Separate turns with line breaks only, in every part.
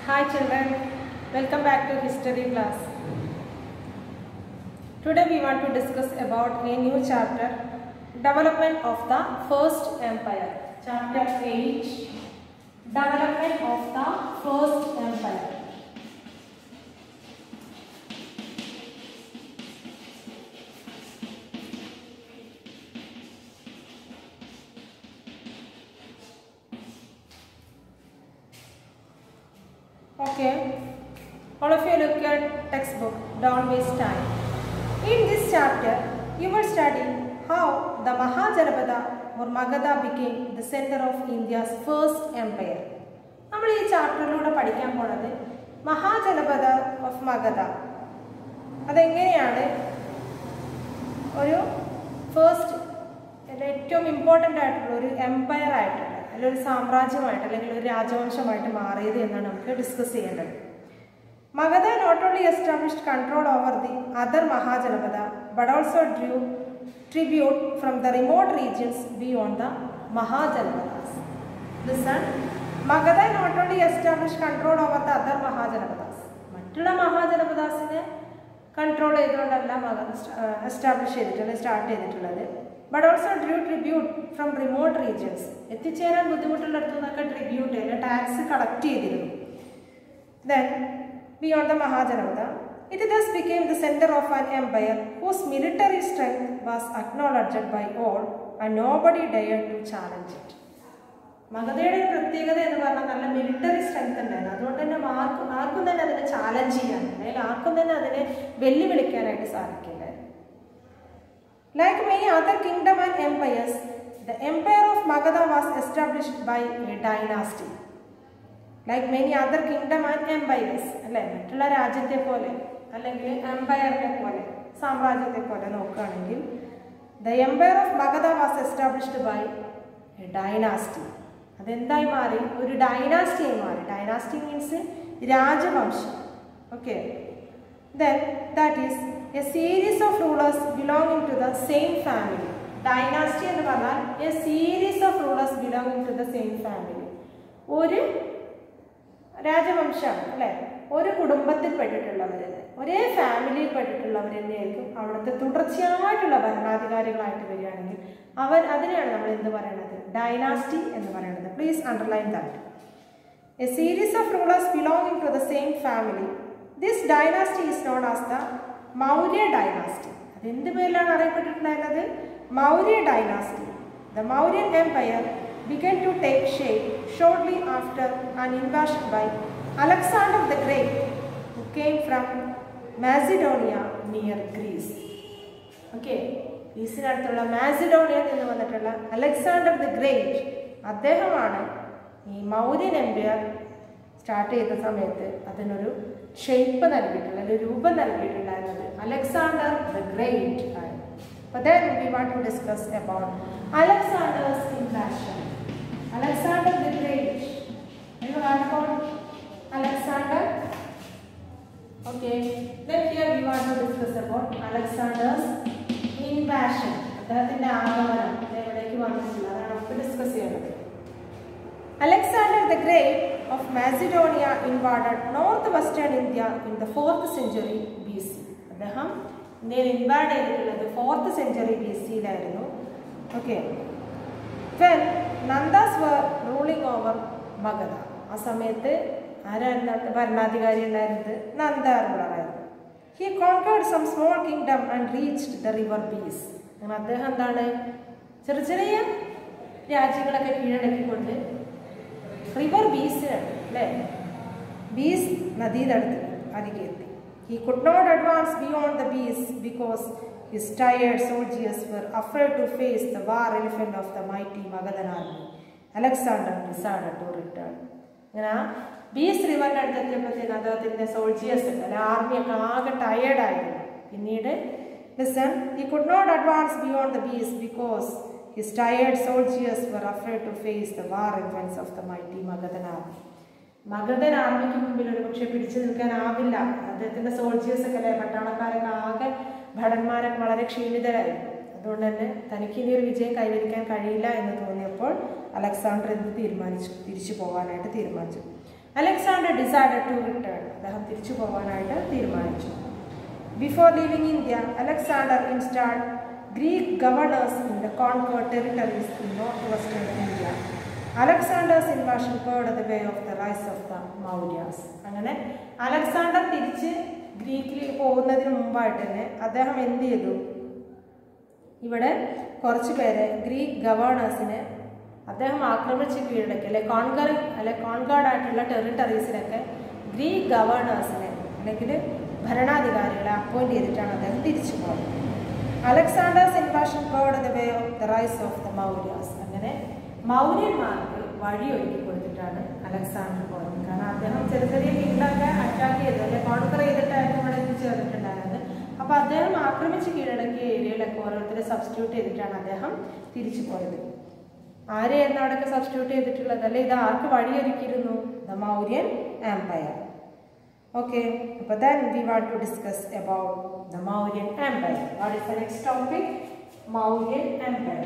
Hi children, welcome back to history class. Today we want to discuss about a new chapter, development of the first empire. Chapter 8, development of the first empire. Okay, all of you look at textbook, don't waste time. In this chapter, you will study how the Mahajanabada or Magadha became the center of India's first empire. നമ്മൾ ഈ ചാപ്റ്ററിലൂടെ പഠിക്കാൻ പോണത് mahajanapada of Magadha അതെങ്ങനെയാണ് ഒരു first ഏറ്റവും important ആയിട്ടുള്ള ഒരു Empire ആയിട്ടുള്ള അല്ലെങ്കിൽ ഒരു സാമ്രാജ്യമായിട്ട് അല്ലെങ്കിൽ ഒരു രാജവംശമായിട്ട് മാറിയത് എന്നാണ് നമുക്ക് ഡിസ്കസ് ചെയ്യേണ്ടത് Magadha not only established control over the other Mahajanapada but also drew tribute from the remote regions beyond the Mahajanapadas listen Magadha not only establish control over the other Mahajanapadas മറ്റുള്ള മഹാജനപദാസിനെ കൺട്രോൾ ചെയ്തുകൊണ്ടല്ല മഗധ എസ്റ്റാബ്ലിഷ് ചെയ്തിട്ടുള്ളത് സ്റ്റാർട്ട് ചെയ്തിട്ടുള്ളത് but also drew tribute from remote regions എത്തിച്ചേരാൻ ബുദ്ധിമുട്ടുള്ളിടത്തു നിന്നൊക്കെ tribute അല്ലെങ്കിൽ tax collect ചെയ്തിരുന്നു then beyond the Mahajanapada it thus became the center of an empire whose military strength was acknowledged by all and nobody dared to challenge it. മഗധയുടെ ഒരു പ്രത്യേകത എന്ന് പറഞ്ഞാൽ നല്ല മിലിറ്ററി സ്ട്രെങ്ത് ഉണ്ടായിരുന്നു അതുകൊണ്ട് തന്നെ ആർക്കും ആർക്കും തന്നെ അതിനെ ചാലഞ്ച് ചെയ്യാൻ അല്ലെങ്കിൽ ആർക്കും തന്നെ അതിനെ വെല്ലുവിളിക്കാനായിട്ട് സാധിക്കില്ല like many other kingdom and empires the empire of Magadha was established by a dynasty like many other kingdom and empires അല്ലേ മറ്റുള്ള രാജ്യത്തെ പോലെ അല്ലെങ്കിൽ എംപയറിനെ പോലെ സാമ്രാജ്യത്തെ പോലെ നോക്കുകയാണെങ്കിൽ the empire of Magadha was established by a dynasty അതെന്തായി മാറി ഒരു ഡൈനാസ്റ്റിയായി മാറി ഡൈനാസ്റ്റി മീൻസ് രാജവംശം okay then that is a series of rulers belonging to the same family dynasty എന്ന് പറഞ്ഞാൽ a series of rulers belonging to the same family ഒരു രാജവംശം അല്ലേ ഒരു കുടുംബത്തിൽ പെട്ടിട്ടുള്ളവർ ഒരേ ഫാമിലിയിൽ പെട്ടിട്ടുള്ളവർ തന്നെയായിരിക്കും അവിടുത്തെ തുടർച്ചയായിട്ടുള്ള ഭരണാധികാരികളായിട്ട് വരികയാണെങ്കിൽ അവർ അതിനെയാണ് നമ്മൾ എന്ത് പറയുന്നത് ഡൈനാസ്റ്റി എന്ന് പറയുന്നത് please underline that a series of rulers belonging to the same family this dynasty is known as the Maurya dynasty അതെന്ത് പേരിലാണ് അറിയപ്പെട്ടിട്ടുണ്ടായിരുന്നത് Maurya dynasty the Mauryan empire began to take shape shortly after an invasion by Alexander the Great, who came from Macedonia near Greece. Okay ഗ്രീസിനടുത്തുള്ള മാസിഡോണിയയിൽ നിന്ന് വന്നിട്ടുള്ള Alexander the great അദ്ദേഹമാണ് ഈ Mauryan Empire start ചെയ്ത സമയത്ത് അതിനൊരു ഷേപ്പ് നൽകിയിട്ടുള്ള അല്ലെങ്കിൽ രൂപം നൽകിയിട്ടുണ്ടായിരുന്നത് അലക്സാണ്ടർ ദ ഗ്രേറ്റ് ആണ് അപ്പോൾ then we want to discuss about Alexander's invasion Alexander the Great. You heard about Alexander? Okay. Then here we want to discuss about Alexander's invasion. അദ്ദേഹത്തിന്റെ ആഗമനം എവിടേക്ക് വന്നിട്ടില്ല അതാണ് നമുക്ക് ഡിസ്കസ് ചെയ്യുന്നത് Alexander the Great of Macedonia invaded north western India in the fourth century B C അദ്ദേഹം ഇന്ത്യയിൽ invade ചെയ്തിട്ടുള്ളത് ഫോർത്ത് സെഞ്ചുറി ബി സിയിലായിരുന്നു okay when Nandas were ruling over Magadha ആ സമയത്ത് ആരായിരുന്നു ഭരണാധികാരി ഉണ്ടായിരുന്നത് നന്ദ റൂളറായിരുന്നു he conquered some small kingdom and reached the river Beas അങ്ങനെ അദ്ദേഹം എന്താണ് ചെറിയ ചെറിയ രാജ്യങ്ങളൊക്കെ കീഴടക്കിക്കൊണ്ട് റിവർ ബീസിനാണ് അല്ലേ ബീസ് നദീതടുത്ത് അരികെ എത്തി he could not advance beyond the Beas because His tired soldiers were afraid to face the war elephant of the mighty Magadhan army. Alexander decided to return. അങ്ങനെ ബീസ് റിവറിൻ്റെ അടുത്തെത്തിയപ്പോഴത്തേന് അദ്ദേഹത്തിൻ്റെ സോൾജിയേഴ്സ് ഒക്കെ അല്ലെ ആർമിയൊക്കെ ആകെ ടയേർഡായിരുന്നു പിന്നീട് listen he could not advance beyond the Beas because his tired soldiers were afraid to face the war infants of the mighty Magadhan army Magadhan ആർമിക്ക് മുമ്പിൽ ഒരു പക്ഷെ പിടിച്ചു നിൽക്കാനാവില്ല അദ്ദേഹത്തിൻ്റെ സോൾജിയേഴ്സ് ഒക്കെ അല്ലെ പട്ടാളക്കാരൊക്കെ ആകെ ഭടന്മാരൊക്കെ വളരെ ക്ഷീണിതരായിരുന്നു അതുകൊണ്ട് തന്നെ തനിക്ക് ഇനി ഒരു വിജയം കൈവരിക്കാൻ കഴിയില്ല എന്ന് തോന്നിയപ്പോൾ അലക്സാണ്ടർ എന്ത് തീരുമാനിച്ചു തിരിച്ചു പോകാനായിട്ട് തീരുമാനിച്ചു അലക്സാണ്ടർ ഡിസൈഡഡ് ടു റിട്ടേൺ അദ്ദേഹം തിരിച്ചു പോകാനായിട്ട് തീരുമാനിച്ചു before leaving India Alexander installed Greek governors in the conquered territories in north western India Alexander's invasion paved the way of the rise of the Mauryas അങ്ങനെ അലക്സാണ്ടർ തിരിച്ച് ഗ്രീക്കിൽ പോകുന്നതിന് മുമ്പായിട്ട് തന്നെ അദ്ദേഹം എന്ത് ചെയ്തു ഇവിടെ കുറച്ച് പേരെ ഗ്രീക്ക് ഗവേണേഴ്സിനെ അദ്ദേഹം ആക്രമിച്ച് കീഴടക്കി അല്ലെ കോൺകറി അല്ലെ കോൺഗാർഡ് ആയിട്ടുള്ള ടെറിട്ടറീസിലൊക്കെ ഗ്രീക്ക് ഗവേണേഴ്സിനെ അല്ലെങ്കിൽ ഭരണാധികാരികളെ അപ്പോയിന്റ് ചെയ്തിട്ടാണ് അദ്ദേഹം തിരിച്ചു പോകുന്നത് Alexander's invasion paved the way of the rise of the Mauryas അങ്ങനെ മൗര്യന്മാർക്ക് വഴി ഒരുക്കി കൊടുത്തിട്ടാണ് അലക്സാണ്ടർ പോയത് കാരണം അദ്ദേഹം ചെറിയ ചെറിയ കിങ്ഡൊക്കെ അറ്റാക്ക് ചെയ്തു അല്ലെ കോൺകർ ചെയ്തിട്ടായിരുന്നു ഇവിടെ എത്തിച്ചേർന്നിട്ടുണ്ടായിരുന്നത് അപ്പോൾ അദ്ദേഹം ആക്രമിച്ച് കീഴടക്കിയ ഏരിയയിലൊക്കെ ഓരോരുത്തരെ സബ്സ്റ്റിറ്റ്യൂട്ട് ചെയ്തിട്ടാണ് അദ്ദേഹം തിരിച്ചു പോയത് ആരെയായിരുന്നു അവിടെയൊക്കെ സബ്സ്റ്റിറ്റ്യൂട്ട് ചെയ്തിട്ടുള്ളത് അല്ലെ ഇത് ആർക്ക് വഴിയൊരുക്കിയിരുന്നു ദ മൗര്യൻ എംപയർ ഓക്കെ അപ്പോൾ then we want to discuss about the Mauryan empire what is the next topic Mauryan empire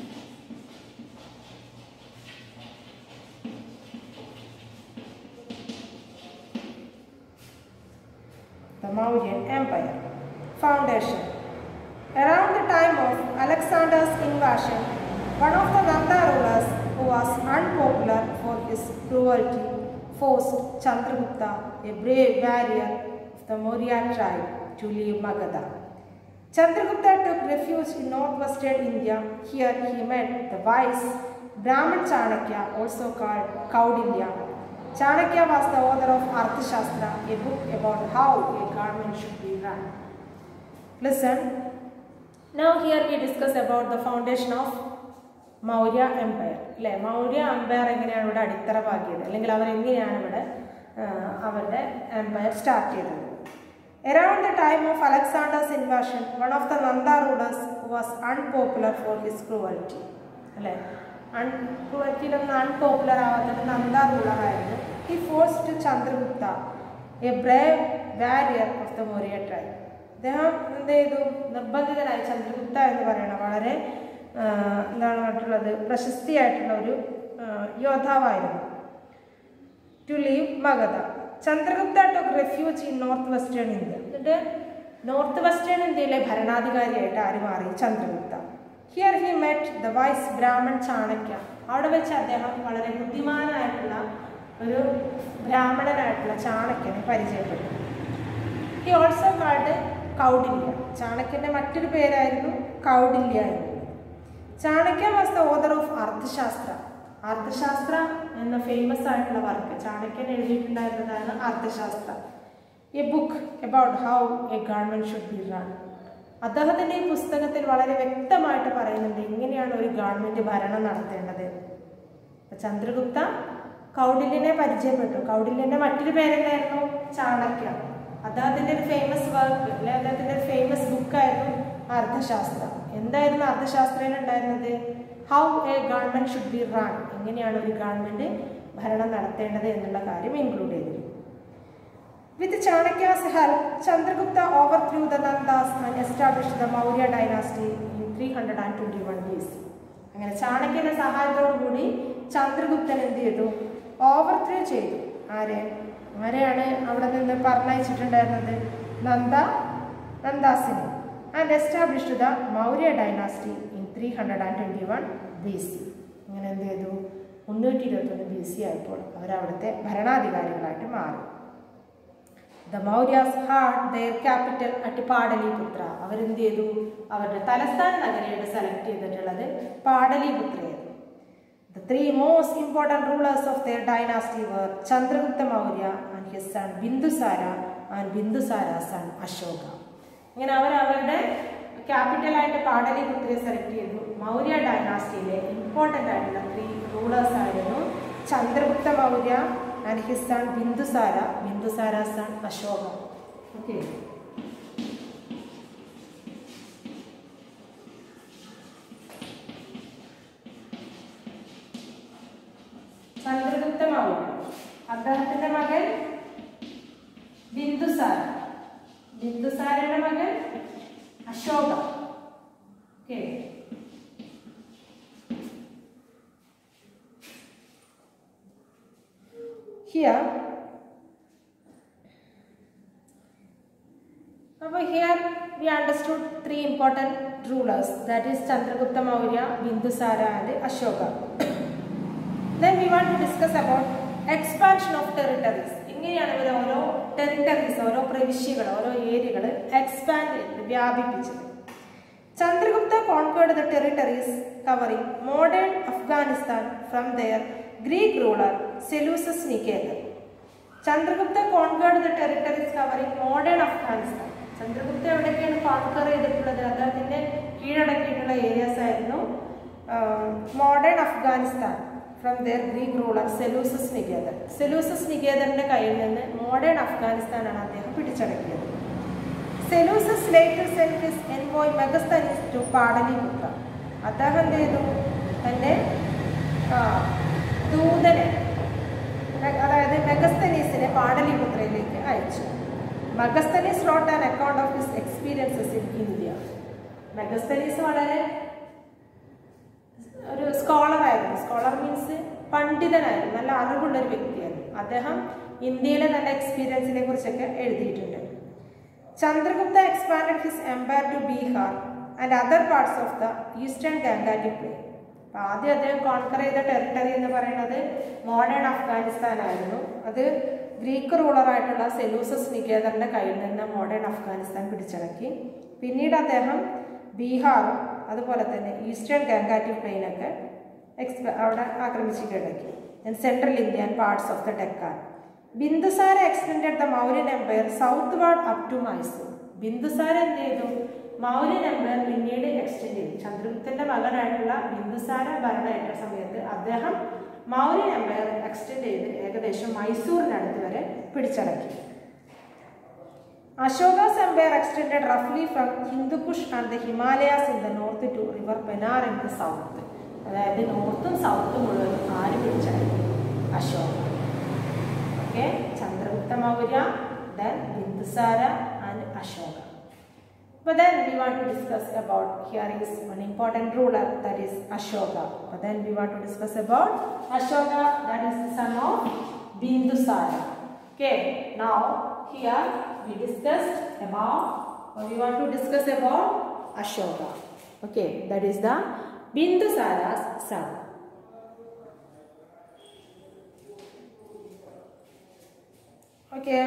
the Mauryan Empire. Foundation. Around the time of Alexander's invasion, one of the Nanda rulers who was unpopular for his cruelty forced Chandragupta, a brave warrior of the Maurya tribe, to leave Magadha. Chandragupta took refuge in northwestern India. Here he met the wise Brahman Chanakya, also called Kaudilya, Chanakya was the author of Arthashastra, a book about how a government should be run. Listen. Now here we discuss about the foundation of Maurya empire അല്ലേ Maurya Empire എങ്ങനെയാണ് ഇവിടെ അടിത്തറ പാകിയത് അല്ലെങ്കിൽ അവർ എങ്ങനെയാണ് ഇവിടെ ആ, അവരുടെ empire start ചെയ്തത് Around the time of Alexander's invasion, one of the Nanda rulers was unpopular for his cruelty. അല്ലേ അൺ ക്രൂവൽറ്റിയിലൊന്നും അൺപോപ്പുലർ ആവുന്നത് നന്ദ റൂളറായിരുന്നു he force to Chandragupta a brave warrior of the Moriya tribe അദ്ദേഹം എന്ത് ചെയ്തു നിർബന്ധിതനായി ചന്ദ്രഗുപ്ത എന്ന് പറയുന്ന വളരെ ആ, എന്താണ് പറഞ്ഞിട്ടുള്ളത് പ്രശസ്തിയായിട്ടുള്ള ഒരു ആ, യോദ്ധാവായിരുന്നു to leave Magadha Chandragupta took refuge in north western India എന്നിട്ട് നോർത്ത് വെസ്റ്റേൺ ഇന്ത്യയിലെ ഭരണാധികാരിയായിട്ട് ആര് മാറി Chandragupta here he met the wise Brahmin Chanakya അവിടെ വെച്ച് അദ്ദേഹം വളരെ ബുദ്ധിമാനായിട്ടുള്ള ഒരു ബ്രാഹ്മണനായിട്ടുള്ള ചാണക്യനെ പരിചയപ്പെട്ടു ഹി ഓൾസോ കാൾഡ് കൗഡില്യ ചാണക്യന്റെ മറ്റൊരു പേരായിരുന്നു കൗഡില്യ എന്നുള്ളത് Chanakya was the author of Arthashastra Arthashastra എന്ന ഫേമസ് ആയിട്ടുള്ള വർക്ക് ചാണക്യൻ എഴുതിയിട്ടുണ്ടായിരുന്നതാണ് Arthashastra a book about how a government should be run അദ്ദേഹത്തിന്റെ ഈ പുസ്തകത്തിൽ വളരെ വ്യക്തമായിട്ട് പറയുന്നുണ്ട് എങ്ങനെയാണ് ഒരു ഗവൺമെന്റ് ഭരണം നടത്തേണ്ടത് അപ്പൊ ചന്ദ്രഗുപ്ത കൗഡില്യനെ പരിചയപ്പെട്ടു കൗഡില്യന്റെ മറ്റൊരു പേരെന്തായിരുന്നു ചാണക്യ അദ്ദേഹത്തിന്റെ ഒരു ഫേമസ് വർക്ക് അല്ലെ അദ്ദേഹത്തിന്റെ ഒരു ഫേമസ് ബുക്കായിരുന്നു അർത്ഥശാസ്ത്ര എന്തായിരുന്നു അർത്ഥശാസ്ത്രയിൽ ഉണ്ടായിരുന്നത് how a government should be run എങ്ങനെയാണ് ഒരു ഗവൺമെന്റ് ഭരണം നടത്തേണ്ടത് എന്നുള്ള കാര്യം ഇൻക്ലൂഡ് ചെയ്തിരുന്നു with Chanakya's help Chandragupta overthrew the Nandas and establish the Maurya dynasty in three hundred and twenty one days അങ്ങനെ ചാണക്യന്റെ സഹായത്തോടു കൂടി ചന്ദ്രഗുപ്തൻ എന്ത് ചെയ്തു ഓവർ ത്രൂ ചെയ്തു ആരെ ആരെയാണ് അവിടെ നിന്ന് പറഞ്ഞയച്ചിട്ടുണ്ടായിരുന്നത് നന്ദ നന്ദാസിനെ and established the Maurya dynasty in three hundred and twenty one B C അങ്ങനെ എന്ത് ചെയ്തു മുന്നൂറ്റി ഇരുപത്തൊന്ന് ബി സി ആയപ്പോൾ അവരവിടുത്തെ ഭരണാധികാരികളായിട്ട് മാറി the Mauryas had their capital at Pataliputra അവരെന്ത് ചെയ്തു അവരുടെ തലസ്ഥാന നഗരയുടെ സെലക്ട് ചെയ്തിട്ടുള്ളത് പാടലിപുത്രയായിരുന്നു the three most important rulers of their dynasty were Chandragupta Maurya and his son Bindusara and Bindusara son Ashoka ഇങ്ങനെ അവർ അവരുടെ ക്യാപിറ്റലായിട്ട് പാടലിപുത്രയെ സെലക്ട് ചെയ്തു മൗര്യ ഡൈനാസ്റ്റിയിലെ ഇമ്പോർട്ടൻ്റ് ആയിട്ടുള്ള ത്രീ റൂളേഴ്സ് ആയിരുന്നു Chandragupta Maurya and his son Bindusara Bindusara son Ashoka okay Chandragupta Maurya അദ്ദേഹത്തിന്റെ മകൻ ബിന്ദുസാര ബിന്ദുസാരയുടെ മകൻ അശോക ഓക്കെ Here, അപ്പോൾ here we understood three important rulers that is Chandragupta Maurya Bindusara and Ashoka then we want to discuss about expansion of territories ഇങ്ങനെയാണ് ഇവർ ഓരോ ടെറിട്ടറീസ് ഓരോ പ്രവിശ്യകൾ ഓരോ ഏരിയകൾ എക്സ്പാൻഡ് ചെയ്തത് വ്യാപിപ്പിച്ചത് Chandragupta conquered the territories covering modern Afghanistan from their Greek ruler Seleucus Nicator Chandragupta conquered the territories covering modern Afghanistan Chandragupta എവിടെയൊക്കെയാണ് conquer ചെയ്തിട്ടുള്ളത് അദ്ദേഹത്തിന്റെ കീഴടക്കിയിട്ടുള്ള ഏരിയാസ് ആയിരുന്നു modern Afghanistan from their Greek ruler Seleucus Nicator Seleucus നികേതന്റെ കയ്യിൽ നിന്ന് മോഡേൺ അഫ്ഗാനിസ്ഥാനാണ് അദ്ദേഹം പിടിച്ചടക്കിയത് Seleucus later sent his envoy Megasthenes to Pataliputra അദ്ദേഹം എന്ത് ചെയ്തു തന്റെ ആ, ദൂതനെ മെ- അതായത് മെഗസ്തനീസിനെ പാടലിപുത്രയിലേക്ക് അയച്ചു Megasthenes wrote an account of his experiences in India Megasthenes വളരെ ഒരു സ്കോളർ ആയിരുന്നു സ്കോളർ മീൻസ് പണ്ഡിതനായിരുന്നു നല്ല അറിവുള്ള ഒരു വ്യക്തിയായിരുന്നു അദ്ദേഹം ഇന്ത്യയിലെ തന്റെ എക്സ്പീരിയൻസിനെ കുറിച്ചൊക്കെ എഴുതിയിട്ടുണ്ട് Chandragupta expanded his empire to Bihar and other parts of the eastern Gangetic plain അപ്പോൾ ആദ്യം അദ്ദേഹം കോൺകർ ചെയ്ത ടെറിട്ടറി എന്ന് പറയുന്നത് മോഡേൺ അഫ്ഗാനിസ്ഥാൻ ആയിരുന്നു അത് ഗ്രീക്ക് റൂളറായിട്ടുള്ള സെലൂസസ് നികേതറിന്റെ കയ്യിൽ നിന്ന് മോഡേൺ അഫ്ഗാനിസ്ഥാൻ പിടിച്ചടക്കി പിന്നീട് അദ്ദേഹം ബീഹാറും അതുപോലെ തന്നെ ഈസ്റ്റേൺ ഗംഗാറ്റി പ്ലെയിനൊക്കെ എക്സ്പ അവിടെ ആക്രമിച്ച് കീഴടക്കി central India and parts of the Deccan Bindusara extended the Mauryan empire southward up to Mysore Bindusara എന്ത് ചെയ്തു മൗര്യൻ എംപയർ പിന്നീട് എക്സ്റ്റെൻഡ് ചെയ്തു ചന്ദ്രഗുപ്തന്റെ മകനായിട്ടുള്ള ബിന്ദുസാര ഭരണമേറ്റ സമയത്ത് അദ്ദേഹം മൗര്യൻ എംപയർ എക്സ്റ്റെൻഡ് ചെയ്ത് ഏകദേശം മൈസൂരിനടുത്ത് വരെ പിടിച്ചടക്കി അശോകാസ് എംപയർ എക്സ്റ്റെൻഡഡ് റഫ്ലി from Hindu Kush and the Himalayas in the north to river Penar in the south അതായത് നോർത്തും സൗത്തും മുഴുവൻ ആര് പിടിച്ചടക്കി Ashoka okay Chandragupta Maurya then Bindusara and Ashoka But then we want to discuss about here is one important ruler that is Ashoka. But then we want to discuss about Ashoka that is the son of Bindusara. Okay, now here we discussed about or we want to discuss about Ashoka. Okay, that is the Bindusara's son. Okay.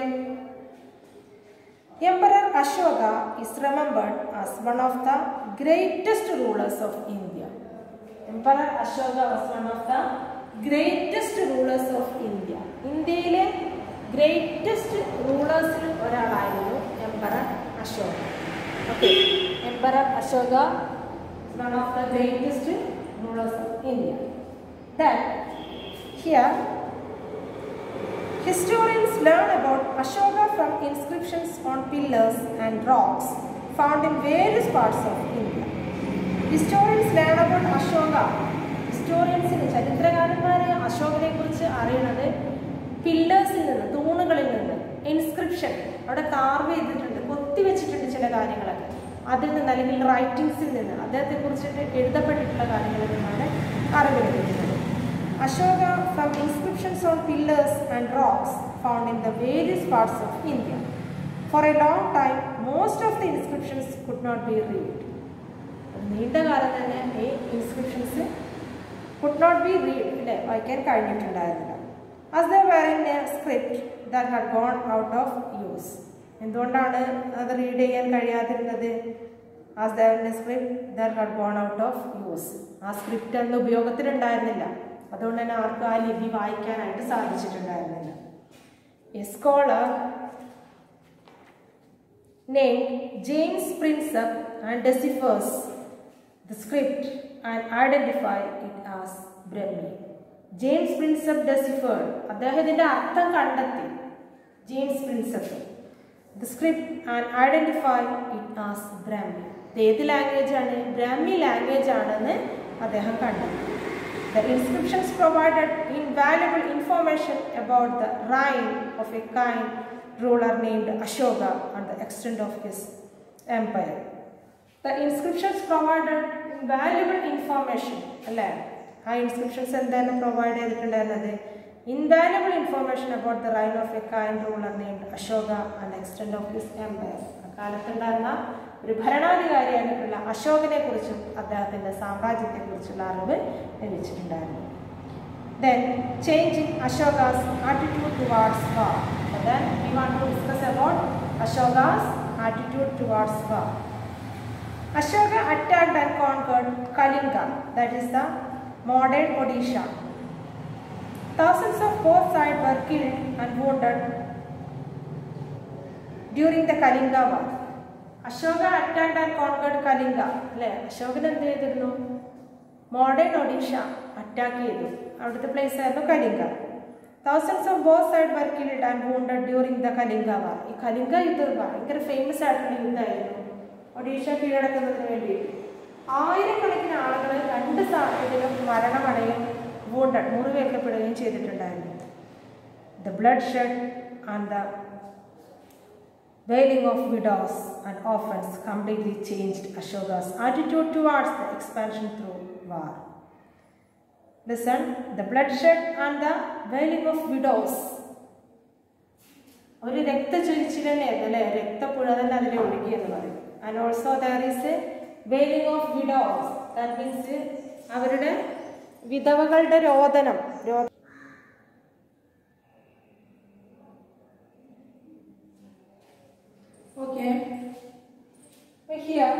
Emperor Ashoka is remembered as one of the greatest rulers of India. Emperor Ashoka was one of the greatest rulers of India. ഇന്ത്യയിലെ greatest റൂളേഴ്സിൽ ഒരാളായിരുന്നു emperor Ashoka okay emperor Ashoka one of the greatest rulers of India then here Historians learn about Ashoka from inscriptions on pillars and rocks found in various parts of India. Historians learn about Ashoka. ഹിസ്റ്റോറിയൻസിന് ചരിത്രകാരന്മാരെ അശോകനെ കുറിച്ച് അറിയണത് പില്ലേഴ്സിൽ നിന്ന് തൂണുകളിൽ നിന്ന് inscription അവിടെ carve ചെയ്തിട്ടുണ്ട് കൊത്തി വെച്ചിട്ടുണ്ട് ചില കാര്യങ്ങളൊക്കെ അതിൽ നിന്ന് അല്ലെങ്കിൽ റൈറ്റിംഗ്സിൽ നിന്ന് അദ്ദേഹത്തെ കുറിച്ചിട്ട് എഴുതപ്പെട്ടിട്ടുള്ള കാര്യങ്ങളിൽ നിന്നാണ് അറിവ് ലഭിക്കുന്നത് Ashoka from inscriptions on pillars and rocks found in the various parts of India. For a long time, most of the inscriptions could not be read. നീണ്ട കാലം തന്നെ ഈ inscriptions could not be read അല്ലേ വായിക്കാൻ കഴിഞ്ഞിട്ടുണ്ടായിരുന്നില്ല as the were in a script that had gone out of use എന്തുകൊണ്ടാണ് അത് read ചെയ്യാൻ കഴിയാതിരുന്നത് as the script that had gone out of use ആ സ്ക്രിപ്റ്റ് അന്ന് ഉപയോഗത്തിലുണ്ടായിരുന്നില്ല അതുകൊണ്ട് തന്നെ ആർക്കും ആ ലിപി വായിക്കാനായിട്ട് സാധിച്ചിട്ടുണ്ടായിരുന്നില്ല a scholar named James Prinsep and deciphers the script and identify it as Brahmi. James Prinsep deciphered അദ്ദേഹത്തിന്റെ അർത്ഥം കണ്ടെത്തി James Prinsep the script and identify it as Brahmi ഇത് ഏത് ലാംഗ്വേജ് ആണ് ബ്രാഹ്മി ലാംഗ്വേജ് ആണെന്ന് അദ്ദേഹം കണ്ടെത്തി The inscriptions provided invaluable information about the reign of a kind ruler named Ashoka and the extent of his empire. The inscriptions provided invaluable information. അല്ലേ ആ inscriptions എന്താണ് provide ചെയ്തിട്ടുണ്ടായിരുന്നത് invaluable information about the reign of a kind ruler named Ashoka and extent of his empire കാലത്തുണ്ടായിരുന്ന ഒരു ഭരണാധികാരിയായിട്ടുള്ള അശോകനെ കുറിച്ചും അദ്ദേഹത്തിൻ്റെ സാമ്രാജ്യത്തെ കുറിച്ചുള്ള അറിവ് ലഭിച്ചിട്ടുണ്ടായിരുന്നു Then, changing Ashoka's attitude towards war. So then, we want to discuss about Ashoka's attitude towards war. Ashoka attacked and conquered Kalinga, that is the modern Odisha. Thousands of both sides were killed and wounded during the Kalinga war. Ashoka attacked and conquered Kalinga അല്ലേ അശോകൻ എന്ത് ചെയ്തിരുന്നു modern Odisha attack ചെയ്തു അവിടുത്തെ place ആയിരുന്നു Kalinga thousands of both side were killed and wounded during the Kalinga war ഈ കലിംഗ യുദ്ധം ഭയങ്കര ഫേമസ് ആയിട്ടുള്ള യുദ്ധമായിരുന്നു ഒഡീഷ കീഴടക്കുന്നതിന് വേണ്ടി ആയിരക്കണക്കിന് ആളുകൾ രണ്ട് സാഹചര്യത്തിലും മരണമടയും വൂണ്ടഡ് മുറിവേൽക്കപ്പെടുകയും ചെയ്തിട്ടുണ്ടായിരുന്നു the bloodshed and the wailing of widows and orphans completely changed Ashoka's attitude towards the expansion through war. Listen, the bloodshed and the wailing of widows. ഒരു രക്തചൊരിച്ചിൽ തന്നെയായിരുന്നു അല്ലേ രക്തപ്പുഴ തന്നെ അതിലെ ഒഴുകി എന്ന് പറയും and also there is a wailing of widows that means അവരുടെ വിധവകളുടെ രോദനം രോ Okay. Here,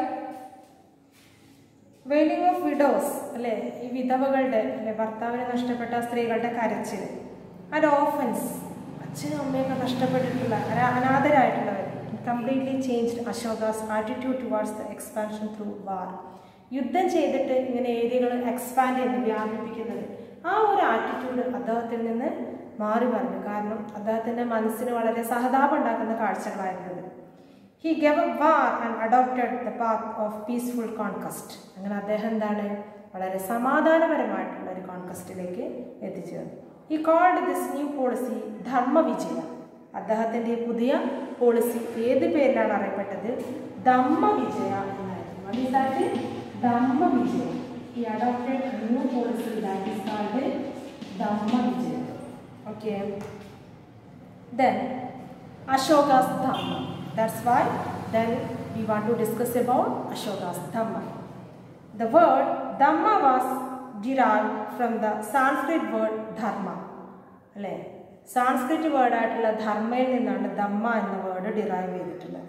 wailing of widows അല്ലേ ഈ വിധവകളുടെ അല്ലെ ഭർത്താവിനെ നഷ്ടപ്പെട്ട സ്ത്രീകളുടെ കരച്ചിൽ ആൻഡ് ഓഫൻസ് അച്ഛനും അമ്മയൊക്കെ നഷ്ടപ്പെട്ടിട്ടുള്ള അന- അനാഥരായിട്ടുള്ളവർ completely changed Ashoka's attitude towards the expansion through war യുദ്ധം ചെയ്തിട്ട് ഇങ്ങനെ ഏരിയകൾ എക്സ്പാൻഡ് ചെയ്യുന്നത് വ്യാപിപ്പിക്കുന്നത് ആ ഒരു ആറ്റിറ്റ്യൂഡ് അദ്ദേഹത്തിൽ നിന്ന് മാറി പറഞ്ഞു കാരണം അദ്ദേഹത്തിൻ്റെ മനസ്സിന് വളരെ സഹതാപം ഉണ്ടാക്കുന്ന കാഴ്ചകളായിരുന്നത് he gave up war and adopted the path of peaceful conquest അങ്ങനെ അദ്ദേഹം എന്താണ് വളരെ സമാധാനപരമായിട്ടുള്ള ഒരു കോൺകസ്റ്റിലേക്ക് എത്തിച്ചേർന്നു ഈ called this new policy Dharmavijaya അദ്ദേഹത്തിൻ്റെ പുതിയ പോളിസി ഏത് പേരിലാണ് അറിയപ്പെട്ടത് ധമ്മവിജയ എന്നായിരുന്നു What is that? ധമ്മവിജയ He adopted a new policy that is called ധമ്മവിജയ Okay. Then Ashoka's Dhamma. That's why then we want to discuss about Ashoka's Dhamma. The word Dhamma was derived from the Sanskrit word Dharma. അല്ലേ സാൻസ്ക്രിറ്റ് വേർഡായിട്ടുള്ള ധർമ്മയിൽ നിന്നാണ് ധമ്മ എന്ന word derive ചെയ്തിട്ടുള്ളത്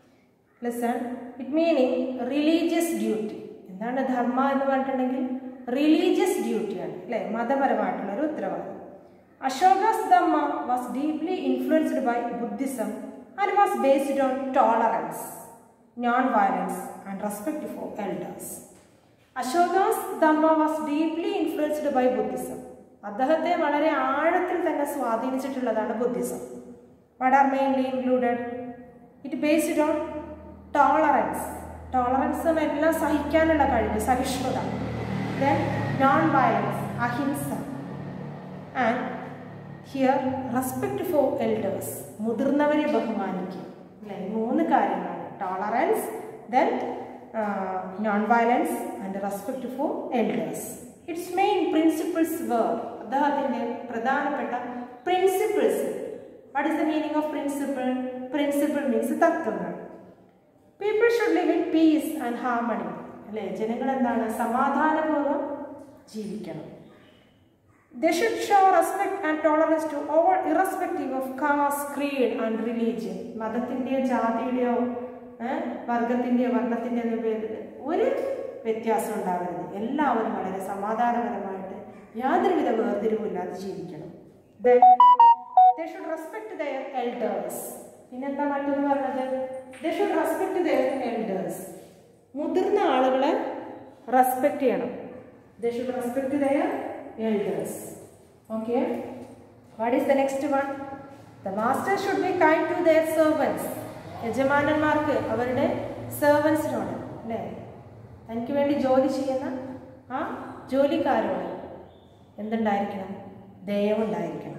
listen it meaning religious duty എന്താണ് ധർമ്മ എന്ന് പറഞ്ഞിട്ടുണ്ടെങ്കിൽ religious ഡ്യൂട്ടിയാണ് അല്ലേ മതപരമായിട്ടുള്ള ഒരു ഉത്തരവാദിത്വം Ashoka's Dhamma was deeply influenced by Buddhism and was based on tolerance non violence and respect for elders Ashoka's Dhamma was deeply influenced by Buddhism അദ്ദേഹത്തെ വളരെ ആഴത്തിൽ തന്നെ സ്വാധീനിച്ചിട്ടുള്ളതാണ് Buddhism what are mainly included it based on tolerance tolerance എല്ലാം സഹിക്കാനുള്ള കഴിവ് സഹിഷ്ണുത then non violence അഹിംസ and here respect for elders മുതിർന്നവരെ ബഹുമാനിക്കുക അല്ലേ ഈ മൂന്ന് കാര്യങ്ങളാണ് tolerance then non violence and respect for elders its main principles were അദ്ദേഹത്തിൻ്റെ പ്രധാനപ്പെട്ട principles what is the meaning of principle principle means തത്വങ്ങൾ people should live in peace and harmony അല്ലേ ജനങ്ങൾ എന്താണ് സമാധാനപൂർവ്വം ജീവിക്കണം They should show respect and tolerance to all irrespective of caste, creed and religion. മതത്തിൻ്റെയോ ജാതിയുടെയോ ഏഹ്, വർഗത്തിൻ്റെയോ വർണ്ണത്തിൻ്റെയോ പേരിൽ ഒരു വ്യത്യാസം ഉണ്ടാകരുത് എല്ലാവരും വളരെ സമാധാനപരമായിട്ട് യാതൊരുവിധ വേർതിരിവില്ലാതെ ജീവിക്കണം Then they should respect their elders. പിന്നെന്താ മറ്റൊന്ന് പറഞ്ഞത് they should respect their elders. മുതിർന്ന ആളുകളെ റെസ്പെക്ട് ചെയ്യണം they should respect their elders. Okay. What is the next one? The master should be kind to their servants. യജമാനന്മാർക്ക് അവരുടെ സെർവൻസിനോട് അല്ലേ തനിക്ക് വേണ്ടി ജോലി ചെയ്യുന്ന ആ ജോലിക്കാരോട് എന്തുണ്ടായിരിക്കണം ദയവുണ്ടായിരിക്കണം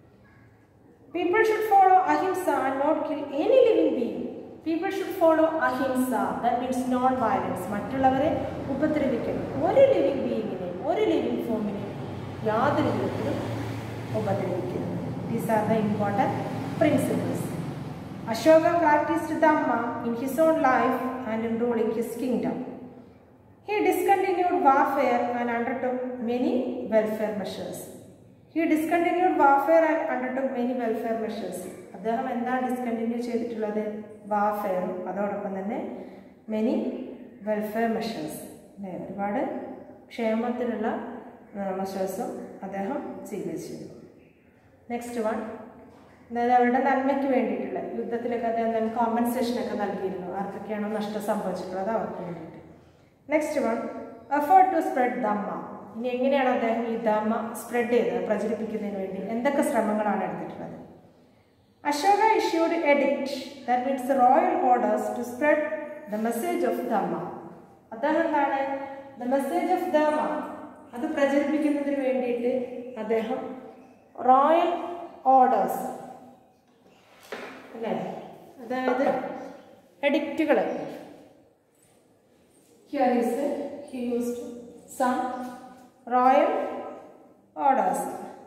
People should follow ahimsa and not kill any living being. People should follow ahimsa. That means non-violence. മറ്റുള്ളവരെ ഉപദ്രവിക്കണം ഒരു living ബീയിങ്ങിനെ ഒരു ലിവിങ് ഫോമിനെ യാതൊരു വിധത്തിലും ഉപദ്രവിക്കരുത് these are the important principles Ashoka practiced Dhamma in his own life and in ruling his kingdom. He discontinued warfare and undertook many welfare measures. He discontinued warfare and undertook many welfare measures. അദ്ദേഹം എന്താണ് discontinue ചെയ്തിട്ടുള്ളത് വാർഫെയറും അതോടൊപ്പം തന്നെ many welfare measures അല്ലേ ഒരുപാട് ക്ഷേമത്തിനുള്ള മെഷേഴ്സും അദ്ദേഹം സ്വീകരിച്ചിരുന്നു next one അതായത് അവരുടെ നന്മയ്ക്ക് വേണ്ടിയിട്ടുള്ള യുദ്ധത്തിലൊക്കെ അദ്ദേഹം കോമ്പൻസേഷനൊക്കെ നൽകിയിരുന്നു ആർക്കൊക്കെയാണോ നഷ്ടം സംഭവിച്ചിട്ടുള്ളത് അവർക്ക് വേണ്ടിയിട്ട് next one effort to spread Dhamma ഇനി എങ്ങനെയാണ് അദ്ദേഹം ഈ ദമ്മ സ്പ്രെഡ് ചെയ്തത് പ്രചരിപ്പിക്കുന്നതിന് വേണ്ടി എന്തൊക്കെ ശ്രമങ്ങളാണ് എടുത്തിട്ടുള്ളത് Ashoka issued edict that means royal orders to spread the message of Dhamma അദ്ദേഹം എന്താണ് ദ മെസ്സേജ് ഓഫ് ദമ്മ അത് പ്രചരിപ്പിക്കുന്നതിന് വേണ്ടിയിട്ട് അദ്ദേഹം റോയൽ ഓർഡേഴ്സ് അല്ലേ അതായത് എഡിക്റ്റുകൾ Here is it. He used some royal orders.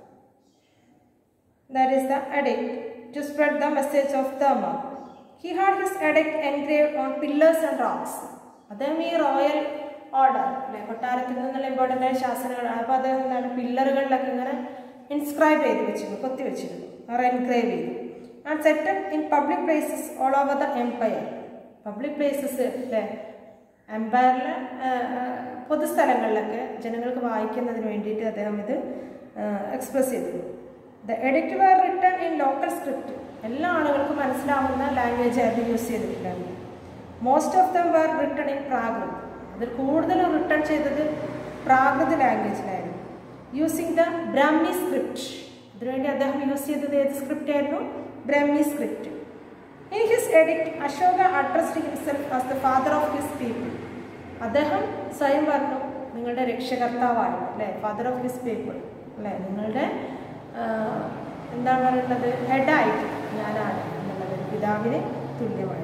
That is the edict to spread the message of Dharma. He had his edict engraved on pillars and rocks. അദ്ദേഹം ഈ royal order അല്ലെ കൊട്ടാരത്തിൽ നിന്നുള്ള important ആയ ശാസനകളാണ് അപ്പോൾ അദ്ദേഹം എന്താണ് പില്ലറുകളിലൊക്കെ ഇങ്ങനെ ഇൻസ്ക്രൈബ് ചെയ്ത് വെച്ചിരുന്നു കൊത്തി വെച്ചിരുന്നു അവർ എൻഗ്രേവ് ചെയ്തു and set up in public places all over the empire public places അല്ലേ എംപയറിലെ പൊതുസ്ഥലങ്ങളിലൊക്കെ ജനങ്ങൾക്ക് വായിക്കുന്നതിന് വേണ്ടിയിട്ട് അദ്ദേഹം ഇത് എക്സ്പ്രസ് ചെയ്തു ദ എഡിറ്റ് were written in local script എല്ലാ ആളുകൾക്കും മനസ്സിലാവുന്ന ലാംഗ്വേജ് ആയിരുന്നു യൂസ് ചെയ്തിട്ടുണ്ടായിരുന്നു most of them were written in Prakrit അതിൽ കൂടുതലും റിട്ടേൺ ചെയ്തത് പ്രാകൃത് ലാംഗ്വേജിലായിരുന്നു യൂസിങ് ദ ബ്രാഹ്മി സ്ക്രിപ്റ്റ് അതിനുവേണ്ടി അദ്ദേഹം യൂസ് ചെയ്തത് ഏത് സ്ക്രിപ്റ്റ് ആയിരുന്നു Brahmi script in his edict Ashoka addressed himself as the father of his people അദ്ദേഹം സ്വയം പറഞ്ഞു നിങ്ങളുടെ രക്ഷകർത്താവാണ് അല്ലേ ഫാദർ ഓഫ് ഹിസ് പീപ്പിൾ അല്ലേ നിങ്ങളുടെ എന്താണ് പറയുന്നത് ഹെഡായിട്ട് ഞാനാണ് എന്നുള്ളത് പിതാവിന് തുല്യമായിട്ട്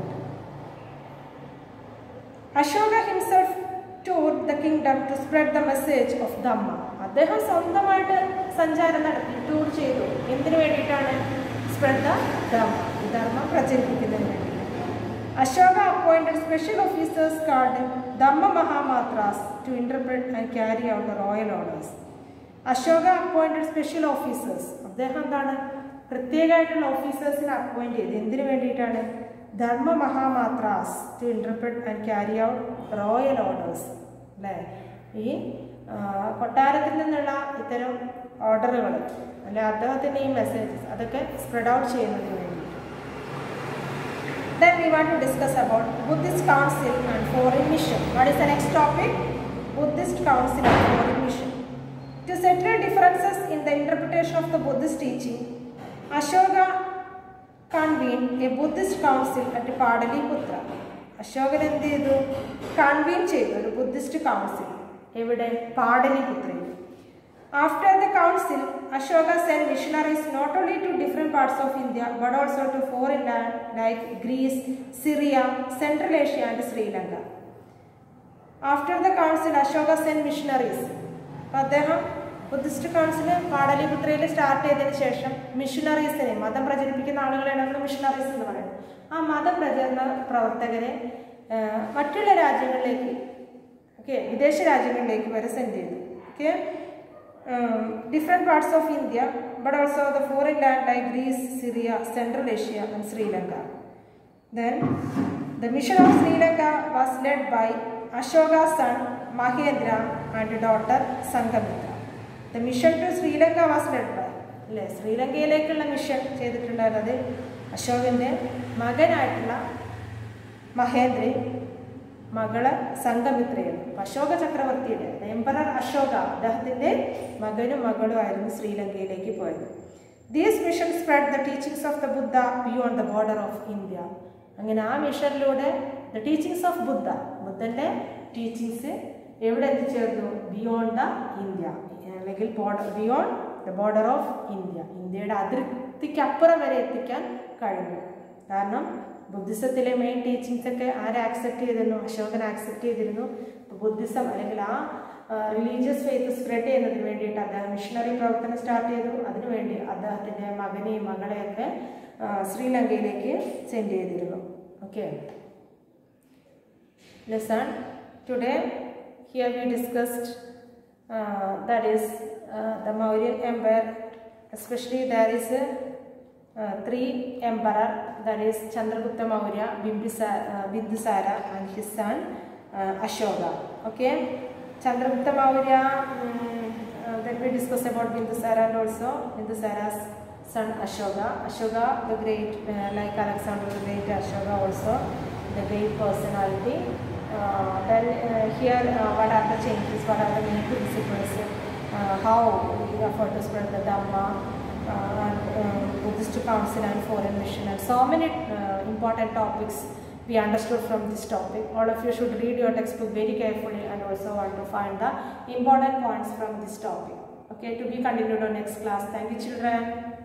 Ashoka himself tour the kingdom to spread the message of Dhamma അദ്ദേഹം സ്വന്തമായിട്ട് സഞ്ചാരം നടത്തി ടൂർ ചെയ്തു എന്തിനു വേണ്ടിയിട്ടാണ് സ്പ്രെഡ് ദ ധർമ്മ ഈ ധർമ്മം പ്രചരിപ്പിക്കുന്നതിന് വേണ്ടി Ashoka appointed special officers called Dhamma Mahamatras to interpret and carry out royal orders Ashoka appointed special officers അദ്ദേഹം എന്താണ് പ്രത്യേകമായിട്ടുള്ള ഓഫീസേഴ്സിനെ അപ്പോയിന്റ് ചെയ്ത് എന്തിനു വേണ്ടിയിട്ടാണ് Dharma Mahamatras to interpret and carry out royal orders അല്ലേ ഈ കൊട്ടാരത്തിൽ നിന്നുള്ള ഇത്തരം ഓർഡറുകൾ അല്ലെ അദ്ദേഹത്തിൻ്റെ ഈ മെസ്സേജസ് അതൊക്കെ സ്പ്രെഡ് ഔട്ട് ചെയ്യുന്നതിന് വേണ്ടി Then we want to discuss about Buddhist Council and Foreign Mission. What is the next topic? Buddhist Council and Foreign Mission. To settle differences in the interpretation of the Buddhist teaching, Ashoka convened a Buddhist council at Padaliputra. Ashokan എന്ത് ചെയ്തു convene ചെയ്തു ഒരു Buddhist council എവിടെ പാടലിപുത്രയിൽ after the council Ashoka sent missionaries not only to different parts of India but also to foreign land like Greece Syria Central Asia and Sri Lanka after the council Ashoka sent missionaries അദ്ദേഹം Buddhist council പാടലിപുത്രയിൽ start ചെയ്തതിന് ശേഷം മിഷണറീസിനെ മതം പ്രചരിപ്പിക്കുന്ന ആളുകളെയാണ് നമ്മൾ missionaries എന്ന് പറയുന്നത് ആ മതപ്രചരണ പ്രവർത്തകരെ മറ്റുള്ള രാജ്യങ്ങളിലേക്ക് ഓക്കെ വിദേശ രാജ്യങ്ങളിലേക്ക് വരെ സെൻഡ് ചെയ്തു okay different parts of India but also the foreign land like Greece Syria Central Asia and Sri Lanka then the mission of Sri Lanka was led by Ashoka son Mahendra and daughter Sanghamitra the mission to Sri Lanka was led by അല്ലേ ശ്രീലങ്കയിലേക്കുള്ള mission ചെയ്തിട്ടുണ്ടായിരുന്നത് അശോകൻ്റെ മകനായിട്ടുള്ള മഹേന്ദ്രയും മകള് സംഘമിത്രയാണ് അശോക ചക്രവർത്തിയുടെ emperor Ashoka അദ്ദേഹത്തിൻ്റെ മകനും മകളും ആയിരുന്നു ശ്രീലങ്കയിലേക്ക് പോയത് these mission spread the teachings of the Buddha beyond the border of India അങ്ങനെ ആ മിഷനിലൂടെ ദ ടീച്ചിങ്സ് ഓഫ് ബുദ്ധ ബുദ്ധൻ്റെ ടീച്ചിങ്സ് എവിടെ എത്തിച്ചേർന്നു ബിയോണ്ട് ദ ഇന്ത്യ അല്ലെങ്കിൽ border beyond the border of India ഇന്ത്യയുടെ അതിർത്തിക്കപ്പുറം വരെ എത്തിക്കാൻ കഴിഞ്ഞു കാരണം ബുദ്ധിസത്തിലെ മെയിൻ ടീച്ചിങ്സ് ഒക്കെ ആരെ ആക്സെപ്റ്റ് ചെയ്തിരുന്നു അശോകൻ ആക്സെപ്റ്റ് ചെയ്തിരുന്നു ബുദ്ധിസം അല്ലെങ്കിൽ ആ റിലീജിയസ് ഫെയ്ത്ത് സ്പ്രെഡ് ചെയ്യുന്നതിന് വേണ്ടിയിട്ട് അദ്ദേഹം മിഷണറി പ്രവർത്തനം സ്റ്റാർട്ട് ചെയ്തു അതിനുവേണ്ടി അദ്ദേഹത്തിൻ്റെ മകനെയും മകളെയൊക്കെ ശ്രീലങ്കയിലേക്ക് സെൻഡ് ചെയ്തിരുന്നു okay lesson today here we discussed uh, that is uh, the mauryan empire especially there is a, uh, three emperor that is chandragupta maurya Bimbisara, uh, bindusara and his son uh, ashoka okay chandragupta maurya um, uh, then we discussed about bindusara and also bindusara's son ashoka ashoka the great uh, like alexander the great ashoka also the great personality uh, then uh, here uh, what are the changes, what are the main principles, uh, how we effort to spread the Dhamma, uh, and uh, Buddhist council and foreign mission and so many uh, important topics we understood from this topic. All of you should read your textbook very carefully and also want to find the important points from this topic. Okay, to be continued on next class. Thank you children.